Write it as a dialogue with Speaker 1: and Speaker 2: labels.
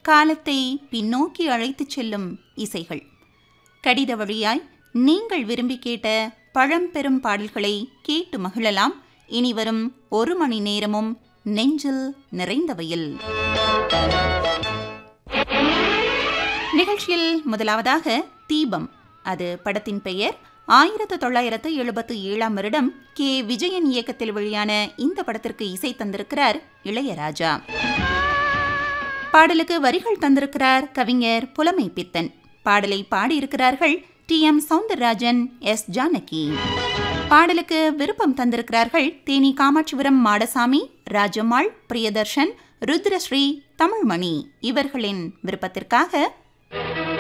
Speaker 1: காலத்தை பின்னோக்கி அழைத்துச் செல்லும் இசைகள் கடித வழியாய் நீங்கள் விரும்பி கேட்ட பழம்பெரும் பாடல்களை கேட்டு மகிழலாம் இனி வரும் ஒரு மணி நேரமும் நெஞ்சில் நிறைந்தவையில் நிகழ்ச்சியில் முதலாவதாக தீபம் அது படத்தின் பெயர் ஆயிரத்து தொள்ளாயிரத்து எழுபத்து ஏழாம் வருடம் கே விஜயன் இயக்கத்தில் வெளியான இந்த படத்திற்கு இசை தந்திருக்கிறார் இளையராஜா பாடலுக்கு வரிகள் தந்திருக்கிறார் கவிஞர் புலமை பித்தன் பாடலை பாடியிருக்கிறார்கள் T M Soundararajan S Janaki பாடலுக்கு விருப்பம் தந்திருக்கிறார்கள் தேனி காமாட்சிபுரம் மாடசாமி ராஜம்மாள் பிரியதர்ஷன் ருத்ரஸ்ரீ தமிழ்மணி இவர்களின் விருப்பத்திற்காக